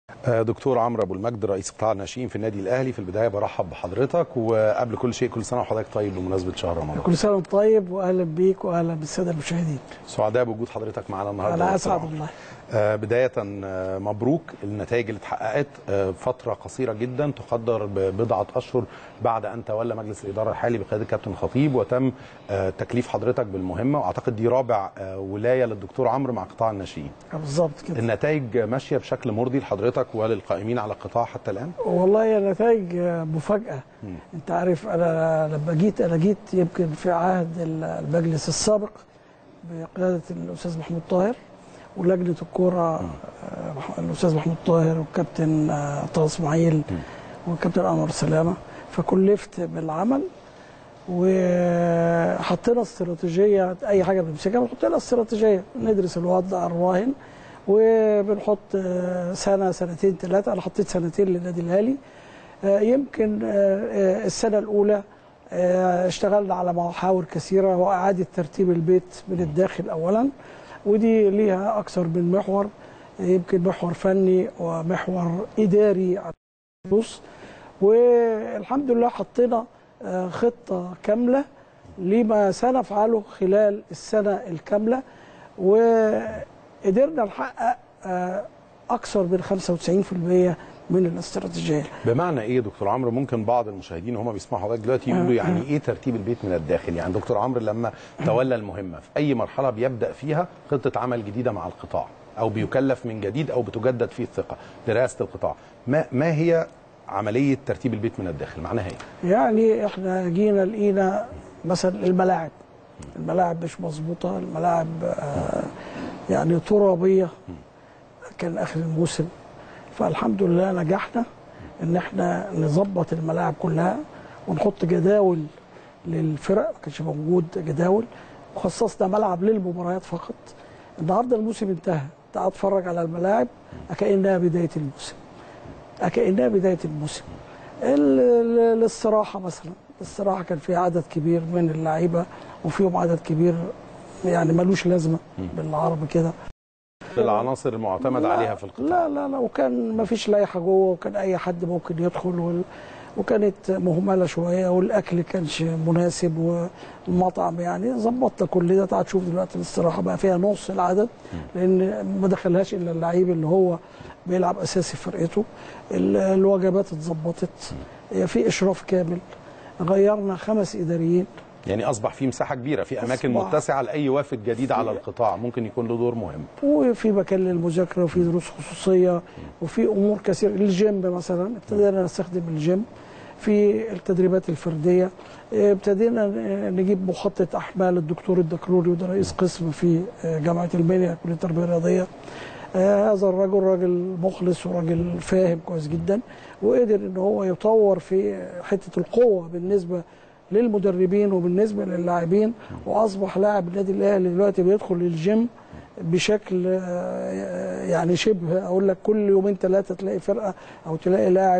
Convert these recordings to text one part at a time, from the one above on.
دكتور عمرو ابو المجد رئيس قطاع الناشئين في النادي الاهلي في البدايه برحب بحضرتك وقبل كل شيء كل سنه وحضرتك طيب بمناسبه شهر رمضان كل سنه وانت طيب واهلا بيك واهلا بالساده المشاهدين سعداء بوجود حضرتك معانا النهارده انا دكتور اسعد عمرو. والله آه، بدايه آه، مبروك النتائج اللي اتحققت آه، فتره قصيره جدا تقدر ببضعه اشهر بعد ان تولى مجلس الاداره الحالي بقياده الكابتن خطيب وتم آه، تكليف حضرتك بالمهمه واعتقد دي رابع آه، ولايه للدكتور عمرو مع قطاع الناشئين بالظبط كده النتائج ماشيه بشكل مرضي لحضرتك وللقائمين على القطاع حتى الان والله هي نتائج مفاجاه انت عارف انا لما جيت انا جيت يمكن في عهد المجلس السابق بقياده الاستاذ محمود طاهر ولجنه الكوره آه، الاستاذ محمود طاهر والكابتن آه، طه اسماعيل والكابتن انور سلامه فكلفت بالعمل وحطينا استراتيجيه اي حاجه بنمسكها بنحط لها استراتيجيه ندرس الوضع الراهن وبنحط آه، سنه سنتين ثلاثه انا حطيت سنتين للنادي الاهلي آه، يمكن آه، آه، السنه الاولى آه، اشتغلنا على محاور كثيره واعاده ترتيب البيت من الداخل اولا ودي ليها اكثر من محور يمكن محور فني ومحور اداري على النص والحمد لله حطينا آه، خطه كامله لما سنفعله خلال السنه الكامله وقدرنا نحقق آه، اكثر من 95% من الاستراتيجيه بمعنى ايه يا دكتور عمرو ممكن بعض المشاهدين وهم بيسمعوا حضرتك دلوقتي يقولوا يعني ايه ترتيب البيت من الداخل يعني دكتور عمرو لما تولى المهمه في اي مرحله بيبدا فيها خطه عمل جديده مع القطاع او بيكلف من جديد او بتجدد فيه الثقه لرئاسه القطاع ما ما هي عمليه ترتيب البيت من الداخل معناها ايه يعني احنا جينا لقينا مثلا الملاعب الملاعب مش مظبوطه الملاعب آه، يعني ترابيه كان اخر الموسم فالحمد لله نجحنا ان احنا نظبط الملاعب كلها ونحط جداول للفرق ما كانش موجود جداول وخصصنا ملعب للمباريات فقط النهارده الموسم انتهى تعال اتفرج على الملاعب كانها بدايه الموسم كانها بدايه الموسم ال- ال- الاستراحه مثلا الاستراحه كان فيها عدد كبير من اللعيبه وفيهم عدد كبير يعني ملوش لازمه بالعربي كده العناصر المعتمد لا- عليها في القطاع لا لا لا وكان ما فيش لائحه جوه وكان اي حد ممكن يدخل وال... وكانت مهمله شويه والاكل كانش مناسب والمطعم يعني ظبطنا كل ده تعال تشوف دلوقتي الاستراحه بقى فيها نص العدد لان ما دخلهاش الا اللعيب اللي هو بيلعب اساسي في فرقته ال- الوجبات اتظبطت في اشراف كامل غيرنا خمس اداريين يعني اصبح في مساحه كبيره في اماكن أصبح. متسعه لاي وافد جديد على القطاع ممكن يكون له دور مهم وفي مكان للمذاكره وفي دروس خصوصيه وفي امور كثيره الجيم مثلا ابتدينا نستخدم الجيم في التدريبات الفرديه ابتدينا نجيب مخطط احمال الدكتور الدكروري وده رئيس قسم في جامعه المنيا كليه التربيه الرياضيه آه، هذا الرجل راجل مخلص وراجل فاهم كويس جدا وقدر ان هو يطور في حته القوه بالنسبه للمدربين وبالنسبه للاعبين واصبح لاعب النادي الاهلي دلوقتي بيدخل الجيم بشكل آه، يعني شبه اقول لك كل يومين ثلاثه تلاقي فرقه او تلاقي لاعب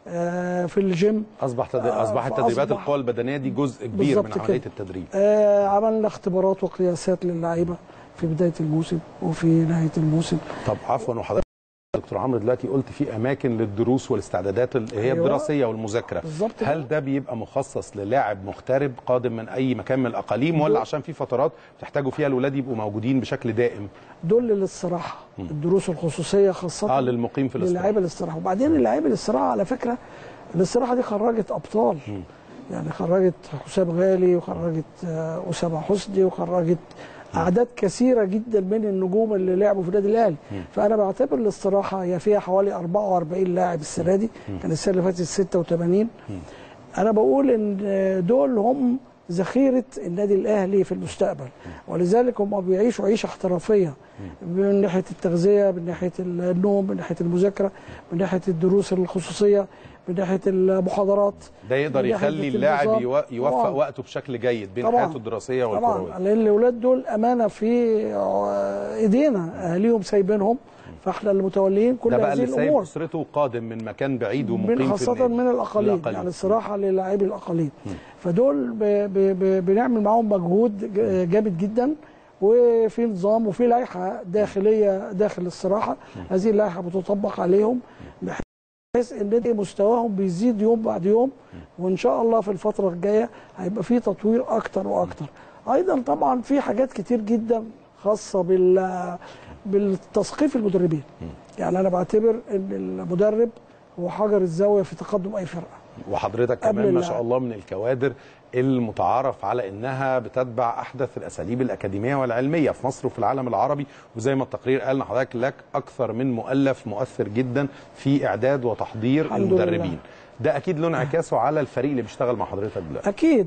آه، في الجيم اصبح تد... آه، اصبحت فأصبح- تدريبات القوى البدنيه دي جزء كبير من بالظبط عمليه كده. التدريب آه، عملنا اختبارات وقياسات للعيبه في بدايه الموسم وفي نهايه الموسم طب عفوا وحضرتك دكتور عمرو دلوقتي قلت في اماكن للدروس والاستعدادات اللي هي أيوة. الدراسيه والمذاكره بالظبط كده. هل ده بيبقى مخصص للاعب مغترب قادم من اي مكان من الاقاليم ولا دول- عشان في فترات بتحتاجوا فيها الاولاد يبقوا موجودين بشكل دائم دول للاستراحه الدروس الخصوصيه خاصه اه للمقيم في الاستراحه للاعيبه الاستراحه وبعدين اللعيبه الاستراحه على فكره الاستراحه دي خرجت ابطال يعني خرجت حسام غالي وخرجت آه، اسامه حسني وخرجت اعداد كثيره جدا من النجوم اللي لعبوا في النادي الاهلي فانا بعتبر الاستراحه هي فيها حوالي 44 لاعب السنه دي كان السنه اللي فاتت 86 انا بقول ان دول هم ذخيره النادي الاهلي في المستقبل ولذلك هم بيعيشوا عيشه احترافيه من ناحيه التغذيه من ناحيه النوم من ناحيه المذاكره من ناحيه الدروس الخصوصيه من ناحيه المحاضرات ده يقدر من ناحية يخلي اللاعب النظام. يو- يوفق طبعاً. وقته بشكل جيد بين طبعاً. حياته الدراسيه طبعا والكرويه لان الاولاد دول امانه في ايدينا اهاليهم سايبينهم فاحنا اللي متوليين كل ده بقى هذه اللي سايب الامور اسرته قادم من مكان بعيد من ومقيم في خاصة النادي. من الأقاليم يعني الصراحة للاعبي الأقاليم فدول ب ب ب بنعمل معاهم مجهود ج- جامد جدا وفي نظام وفي لائحه داخليه داخل الصراحه هذه اللائحه بتطبق عليهم بحيث ان مستواهم بيزيد يوم بعد يوم وان شاء الله في الفتره الجايه هيبقى في تطوير اكتر واكتر ايضا طبعا في حاجات كتير جدا خاصه بال بالتثقيف المدربين يعني انا بعتبر ان المدرب هو حجر الزاويه في تقدم اي فرقه وحضرتك قبل كمان ما ال- شاء الله من الكوادر المتعارف على انها بتتبع احدث الاساليب الاكاديميه والعلميه في مصر وفي العالم العربي وزي ما التقرير قال لحضرتك لك اكثر من مؤلف مؤثر جدا في اعداد وتحضير الحمد المدربين لله. ده اكيد له انعكاسه على الفريق اللي بيشتغل مع حضرتك دلوقتي اكيد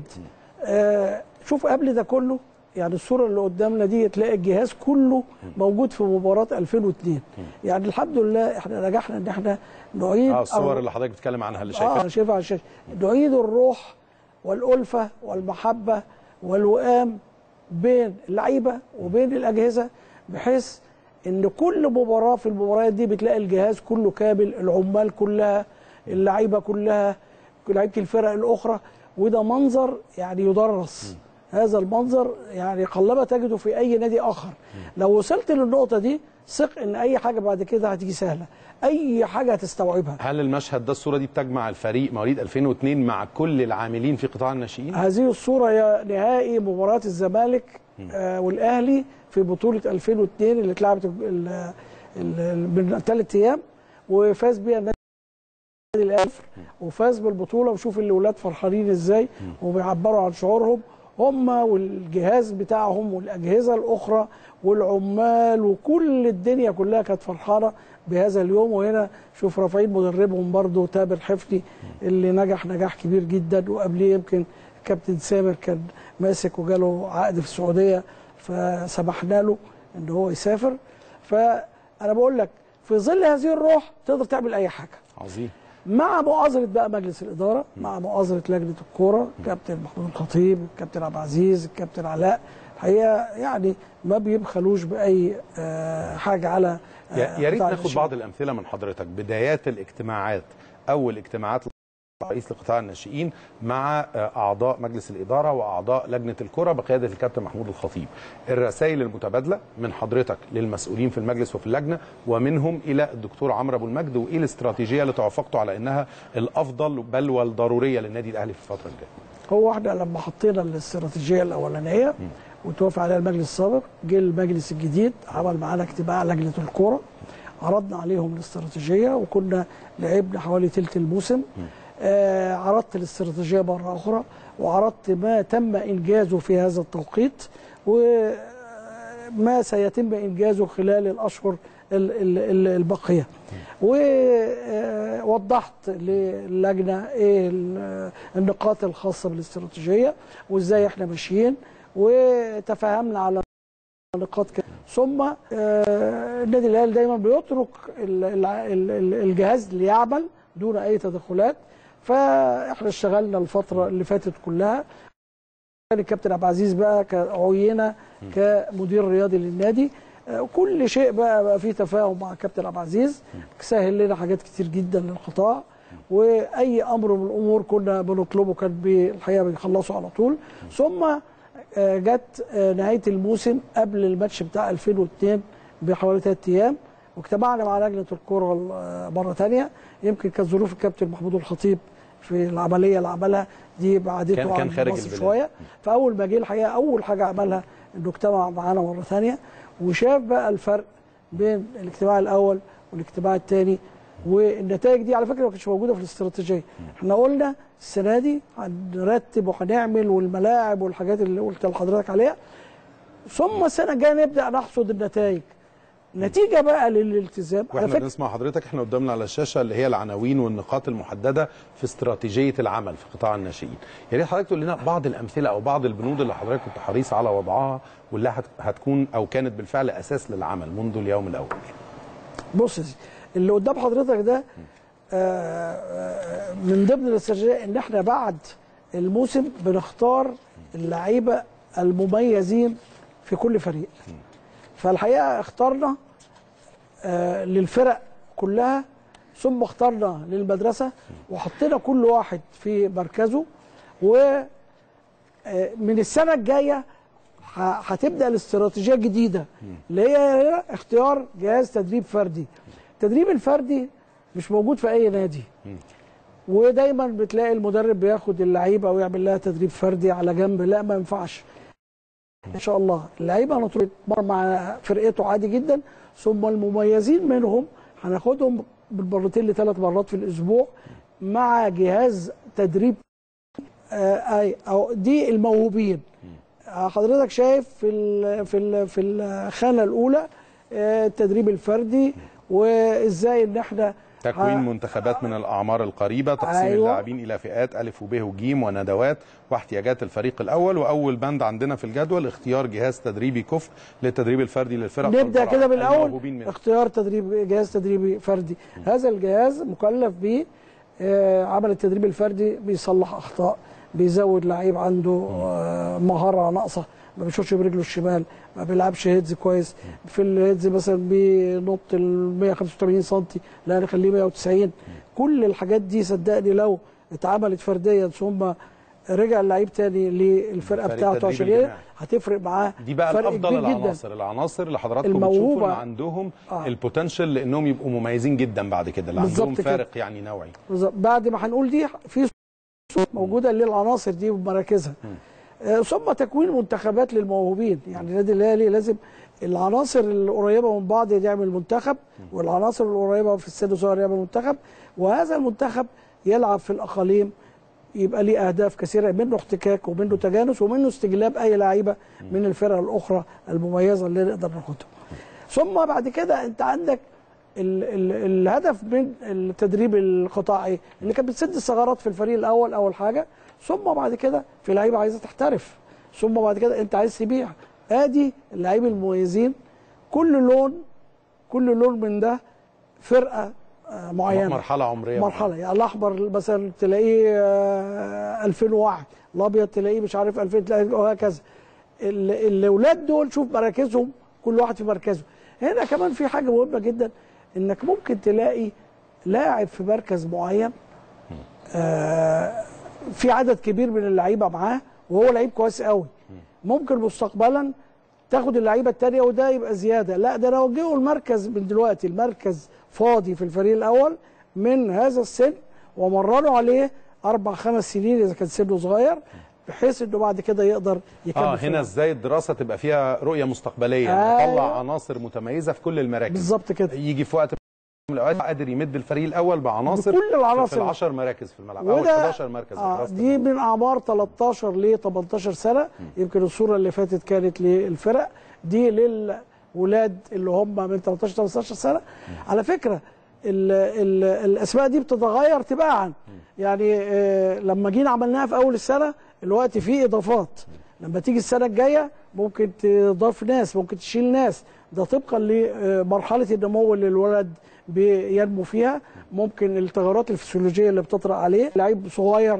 آه شوف قبل ده كله يعني الصوره اللي قدامنا دي تلاقي الجهاز كله موجود في مباراه 2002 يعني الحمد لله احنا نجحنا ان احنا نعيد اه الصور الر- اللي حضرتك بتتكلم عنها اللي اه شايفها أنا شايفها على الشاشه نعيد الروح والالفه والمحبه والوئام بين اللعيبه وبين الاجهزه بحيث ان كل مباراه في المباريات دي بتلاقي الجهاز كله كامل العمال كلها اللعيبه كلها لعيبه الفرق الاخرى وده منظر يعني يدرس هذا المنظر يعني قلما تجده في اي نادي اخر لو وصلت للنقطه دي ثق ان اي حاجه بعد كده هتيجي سهله اي حاجه هتستوعبها هل المشهد ده الصوره دي بتجمع الفريق مواليد 2002 مع كل العاملين في قطاع الناشئين هذه الصورة هي نهائي مباراة الزمالك آه والأهلي في بطولة 2002 اللي اتلعبت ال- ال- من ثلاث أيام وفاز بيها النادي الأهلي وفاز بالبطولة وشوف الأولاد فرحانين إزاي وبيعبروا عن شعورهم هم والجهاز بتاعهم والأجهزة الأخرى والعمال وكل الدنيا كلها كانت فرحانة بهذا اليوم وهنا شوف رافعين مدربهم برضه تامر حفني اللي نجح نجاح كبير جدا وقبليه يمكن كابتن سامر كان ماسك وجاله عقد في السعوديه فسمحنا له ان هو يسافر فانا بقول لك في ظل هذه الروح تقدر تعمل اي حاجه عظيم مع مؤازره بقى مجلس الاداره مع مؤازره لجنه الكوره كابتن محمود الخطيب الكابتن عبد العزيز الكابتن علاء الحقيقه يعني ما بيبخلوش باي آه، حاجه على آه، يا يا ريت قطاع ناخد الناشئين. بعض الامثله من حضرتك بدايات الاجتماعات اول اجتماعات رئيس لقطاع الناشئين مع آه، اعضاء مجلس الاداره واعضاء لجنه الكره بقياده الكابتن محمود الخطيب الرسائل المتبادله من حضرتك للمسؤولين في المجلس وفي اللجنه ومنهم الى الدكتور عمرو ابو المجد وايه الاستراتيجيه اللي توافقتوا على انها الافضل بل والضروريه للنادي الاهلي في الفتره الجايه هو احنا لما حطينا الاستراتيجيه الاولانيه وتوافق عليها المجلس السابق جه المجلس الجديد عمل معانا اجتماع لجنه الكوره عرضنا عليهم الاستراتيجيه وكنا لعبنا حوالي تلت الموسم آه عرضت الاستراتيجيه مره اخرى وعرضت ما تم انجازه في هذا التوقيت وما سيتم انجازه خلال الاشهر ال- ال- ال- الباقيه ووضحت للجنه ايه ال- النقاط الخاصه بالاستراتيجيه وازاي احنا ماشيين وتفاهمنا على نقاط كده ثم آه، النادي الاهلي دايما بيترك ال- ال- ال- الجهاز ليعمل دون اي تدخلات فاحنا اشتغلنا الفتره اللي فاتت كلها كان الكابتن عبد العزيز بقى ك- عينه كمدير رياضي للنادي آه، كل شيء بقى بقى فيه تفاهم مع الكابتن عبد العزيز سهل لنا حاجات كتير جدا للقطاع واي امر من الامور كنا بنطلبه كان بي- الحقيقه بيخلصوا على طول ثم آه، جت آه، نهايه الموسم قبل الماتش بتاع 2002 بحوالي ثلاث ايام واجتمعنا مع لجنه الكره آه، مره ثانيه يمكن كانت ظروف الكابتن محمود الخطيب في العمليه اللي عملها دي بعدته كان- كان عن خارج مصر البلاد. شويه فاول ما جه الحقيقه اول حاجه عملها انه اجتمع معانا مره ثانيه وشاف بقى الفرق بين الاجتماع الاول والاجتماع الثاني والنتائج دي على فكره ما كانتش موجوده في الاستراتيجيه احنا قلنا السنه دي هنرتب وهنعمل والملاعب والحاجات اللي قلت لحضرتك عليها ثم السنه الجايه نبدا نحصد النتائج نتيجه بقى للالتزام على واحنا فكره بنسمع حضرتك احنا قدامنا على الشاشه اللي هي العناوين والنقاط المحدده في استراتيجيه العمل في قطاع الناشئين. يا ريت حضرتك تقول لنا بعض الامثله او بعض البنود اللي حضرتك كنت حريص على وضعها واللي هت- هتكون او كانت بالفعل اساس للعمل منذ اليوم الاول. بص يا سيدي اللي قدام حضرتك ده آه، آه، من ضمن الاستراتيجيه ان احنا بعد الموسم بنختار اللعيبه المميزين في كل فريق فالحقيقه اخترنا آه، للفرق كلها ثم اخترنا للمدرسه وحطينا كل واحد في مركزه و آه، من السنه الجايه ه- هتبدا الاستراتيجيه الجديده اللي هي هنا اختيار جهاز تدريب فردي التدريب الفردي مش موجود في اي نادي ودايما بتلاقي المدرب بياخد اللعيبه ويعمل لها تدريب فردي على جنب لا ما ينفعش ان شاء الله اللعيبه هنطلب يتمرن مع فرقته عادي جدا ثم المميزين منهم هناخدهم بالمرتين لثلاث مرات في الاسبوع مع جهاز تدريب آه، اي او دي الموهوبين آه، حضرتك شايف في ال في ال في الخانه الاولى آه، التدريب الفردي وازاي ان احنا تكوين ه- منتخبات من الاعمار القريبه تقسيم أيوة. اللاعبين الى فئات الف وب وج وندوات واحتياجات الفريق الاول واول بند عندنا في الجدول اختيار جهاز تدريبي كفء للتدريب الفردي للفرق نبدا والبراعم كده بالاول الموهوبين منها. اختيار تدريب جهاز تدريبي فردي هذا الجهاز مكلف ب عمل التدريب الفردي بيصلح اخطاء بيزود لعيب عنده آه، مهاره ناقصه ما بيشوطش برجله الشمال ما بيلعبش هيدز كويس في الهيدز مثلا بينط ال 185 سم لا نخليه 190 كل الحاجات دي صدقني لو اتعملت فرديا ثم رجع اللعيب تاني للفرقه فريق بتاعته تدريب عشان الجماعي. ايه هتفرق معاه دي بقى فرق الافضل كبير جدا. العناصر العناصر اللي حضراتكم الموهوبة. بتشوفوا ان عندهم آه. البوتنشال لانهم يبقوا مميزين جدا بعد كده اللي بالظبط عندهم كده. فارق يعني نوعي بالظبط. بعد ما هنقول دي في صوت موجوده للعناصر دي بمراكزها آه، ثم تكوين منتخبات للموهوبين يعني النادي الاهلي لازم العناصر القريبه من بعض يعمل منتخب والعناصر القريبه في السن الصغير يعمل منتخب وهذا المنتخب يلعب في الاقاليم يبقى ليه اهداف كثيره منه احتكاك ومنه تجانس ومنه استجلاب اي لعيبه من الفرق الاخرى المميزه اللي نقدر ناخدها ثم بعد كده انت عندك ال ال الهدف من التدريب القطاعي اللي كانت بتسد الثغرات في الفريق الاول اول حاجه ثم بعد كده في لعيبه عايزه تحترف ثم بعد كده انت عايز تبيع ادي اللعيبه المميزين كل لون كل لون من ده فرقه آه، معينه مرحله عمريه مرحله يعني الاحمر مثلا تلاقيه آه، 2001 الابيض تلاقيه مش عارف 2000 تلاقيه وهكذا ال- الاولاد دول شوف مراكزهم كل واحد في مركزه هنا كمان في حاجه مهمه جدا انك ممكن تلاقي لاعب في مركز معين آه، في عدد كبير من اللعيبه معاه وهو لعيب كويس قوي ممكن مستقبلا تاخد اللعيبه التانيه وده يبقى زياده لا ده انا اوجهه المركز من دلوقتي المركز فاضي في الفريق الاول من هذا السن ومرنه عليه اربع خمس سنين اذا كان سنه صغير بحيث انه بعد كده يقدر يكمل اه في هنا العمل. ازاي الدراسه تبقى فيها رؤيه مستقبليه أيوة. نطلع عناصر متميزه في كل المراكز بالظبط كده يجي في وقت من الاوقات قادر يمد الفريق الاول بعناصر بكل العناصر. في ال 10 مراكز في الملعب او ال وده 11 مركز آه لحراسة دي المرمى. من اعمار 13 ل 18 سنه يمكن الصوره اللي فاتت كانت للفرق دي للولاد اللي هم من 13 18 سنه على فكره ال ال الاسماء دي بتتغير تباعا يعني آه لما جينا عملناها في اول السنه الوقت فيه اضافات لما تيجي السنه الجايه ممكن تضاف ناس ممكن تشيل ناس ده طبقا لمرحله النمو اللي الولد بينمو فيها ممكن التغيرات الفسيولوجيه اللي بتطرأ عليه لعيب صغير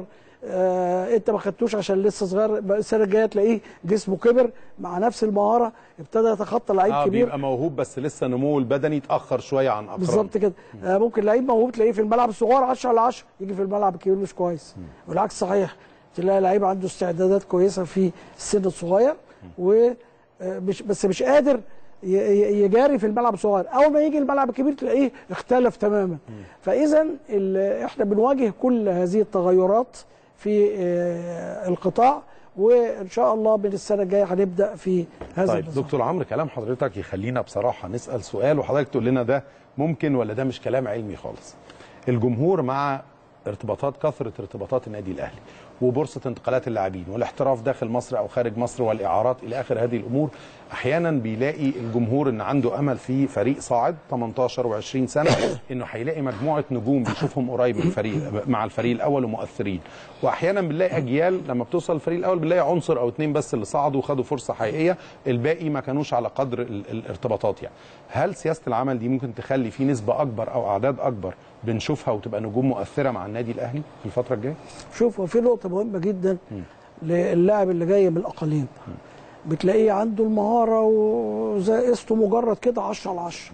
آه انت ما خدتوش عشان لسه صغير بقى السنه الجايه تلاقيه جسمه كبر مع نفس المهاره ابتدى يتخطى لعيب اه كبير بيبقى موهوب بس لسه نموه البدني اتاخر شويه عن اقرانه بالظبط كده آه ممكن لعيب موهوب تلاقيه في الملعب الصغير 10 على 10 يجي في الملعب الكبير مش كويس والعكس صحيح تلاقي لعيب عنده استعدادات كويسه في السن الصغير و آه، مش بس مش قادر ي- ي- يجاري في الملعب الصغير اول ما يجي الملعب الكبير تلاقيه اختلف تماما فاذا ال- احنا بنواجه كل هذه التغيرات في آه، القطاع وان شاء الله من السنه الجايه هنبدا في هذا طيب النظام. دكتور عمرو كلام حضرتك يخلينا بصراحه نسال سؤال وحضرتك تقول لنا ده ممكن ولا ده مش كلام علمي خالص الجمهور مع ارتباطات كثره ارتباطات النادي الاهلي وبورصه انتقالات اللاعبين والاحتراف داخل مصر او خارج مصر والاعارات الى اخر هذه الامور احيانا بيلاقي الجمهور ان عنده امل في فريق صاعد 18 و20 سنه انه هيلاقي مجموعه نجوم بيشوفهم قريب من الفريق مع الفريق الاول ومؤثرين واحيانا بنلاقي اجيال لما بتوصل الفريق الاول بنلاقي عنصر او اتنين بس اللي صعدوا وخدوا فرصه حقيقيه الباقي ما كانوش على قدر ال- الارتباطات يعني هل سياسه العمل دي ممكن تخلي في نسبه اكبر او اعداد اكبر بنشوفها وتبقى نجوم مؤثره مع النادي الاهلي في الفتره الجايه شوف هو في نقطة مهمة جدا للاعب اللي جاي من الأقاليم بتلاقيه عنده المهارة وزي قسطه مجرد كده 10 على 10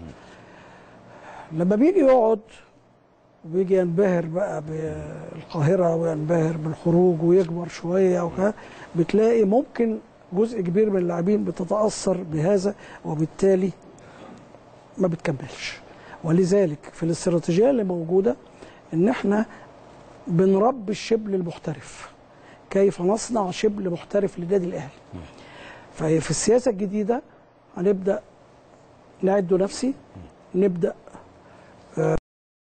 لما بيجي يقعد وبيجي ينبهر بقى بالقاهرة وينبهر بالخروج ويكبر شوية وكده بتلاقي ممكن جزء كبير من اللاعبين بتتاثر بهذا وبالتالي ما بتكملش ولذلك في الاستراتيجيه اللي موجوده ان احنا بنربي الشبل المحترف كيف نصنع شبل محترف للنادي الاهلي ففي السياسه الجديده هنبدا نعد نفسي نبدا آه،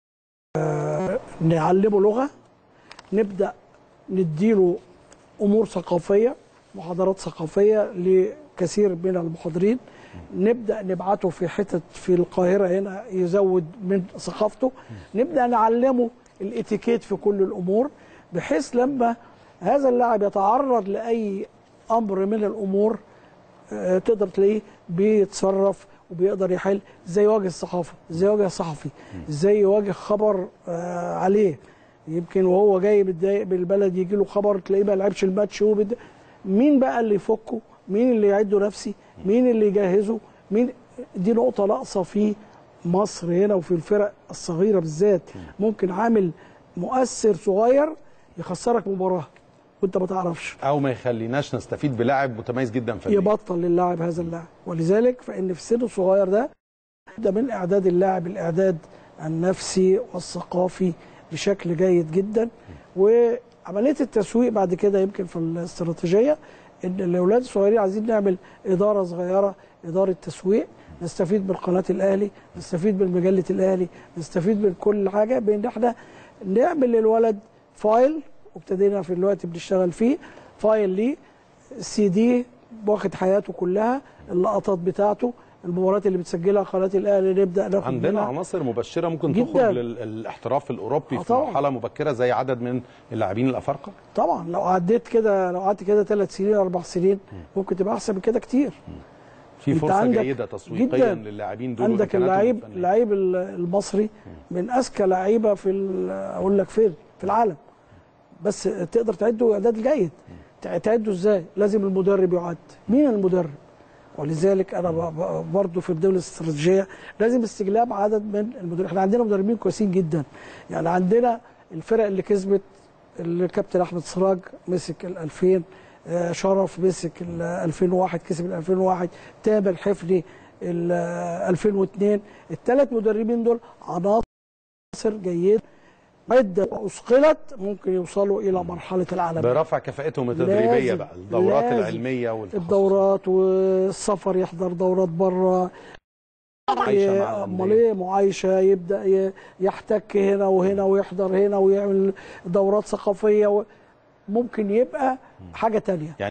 آه، نعلمه لغه نبدا نديله امور ثقافيه محاضرات ثقافيه لكثير من المحاضرين نبدا نبعته في حتت في القاهره هنا يزود من ثقافته نبدا نعلمه الاتيكيت في كل الامور بحيث لما هذا اللاعب يتعرض لاي امر من الامور آه، تقدر تلاقيه بيتصرف وبيقدر يحل ازاي يواجه الصحافه ازاي يواجه الصحفي ازاي يواجه خبر آه، عليه يمكن وهو جاي متضايق بالبلد يجي له خبر تلاقيه ما لعبش الماتش هو بد... مين بقى اللي يفكه مين اللي يعده نفسي مين اللي يجهزه مين دي نقطه ناقصه في مصر هنا وفي الفرق الصغيره بالذات ممكن عامل مؤثر صغير يخسرك مباراه وانت ما تعرفش او ما يخليناش نستفيد بلاعب متميز جدا فنيا يبطل للاعب هذا اللاعب ولذلك فان في السن الصغير ده ده من اعداد اللاعب الاعداد النفسي والثقافي بشكل جيد جدا وعمليه التسويق بعد كده يمكن في الاستراتيجيه ان الاولاد الصغيرين عايزين نعمل اداره صغيره اداره تسويق نستفيد من قناه الاهلي نستفيد من مجله الاهلي نستفيد من كل حاجه بان احنا نعمل للولد فايل وابتدينا في الوقت بنشتغل فيه فايل ليه سي دي واخد حياته كلها اللقطات بتاعته المباريات اللي بتسجلها قناه الاهلي نبدا ناخد عندنا منها. عناصر مبشره ممكن جداً. تخرج للاحتراف الاوروبي آه في طبعاً. مرحله مبكره زي عدد من اللاعبين الافارقه طبعا لو عديت كده لو قعدت كده ثلاث سنين اربع سنين ممكن تبقى احسن من كده كتير في أنت فرصه عندك جيده تسويقيا جداً. للاعبين دول عندك وإمكانياتهم اللعيب الفنية. اللعيب ال- المصري من اذكى لعيبه في ال- اقول لك فين في العالم بس تقدر تعده اعداد جيد تع- تعده ازاي لازم المدرب يعد مين المدرب ولذلك انا ب- ب- برضه في الدوله الاستراتيجيه لازم استجلاب عدد من المدربين احنا عندنا مدربين كويسين جدا يعني عندنا الفرق اللي كسبت الكابتن احمد سراج مسك ال 2000 آه، شرف مسك ال 2001 كسب ال 2001 تامر حفني ال 2002 الثلاث مدربين دول عناصر جيده عده اثقلت ممكن يوصلوا الى مرحله العالم برفع كفاءتهم التدريبيه لازم- بقى الدورات لازم. العلميه والتخصص الدورات والسفر يحضر دورات بره عايشة مع امال الأندية. ايه معايشه يبدا ي- يحتك هنا وهنا ويحضر هنا ويعمل دورات ثقافيه و- ممكن يبقى حاجه تانية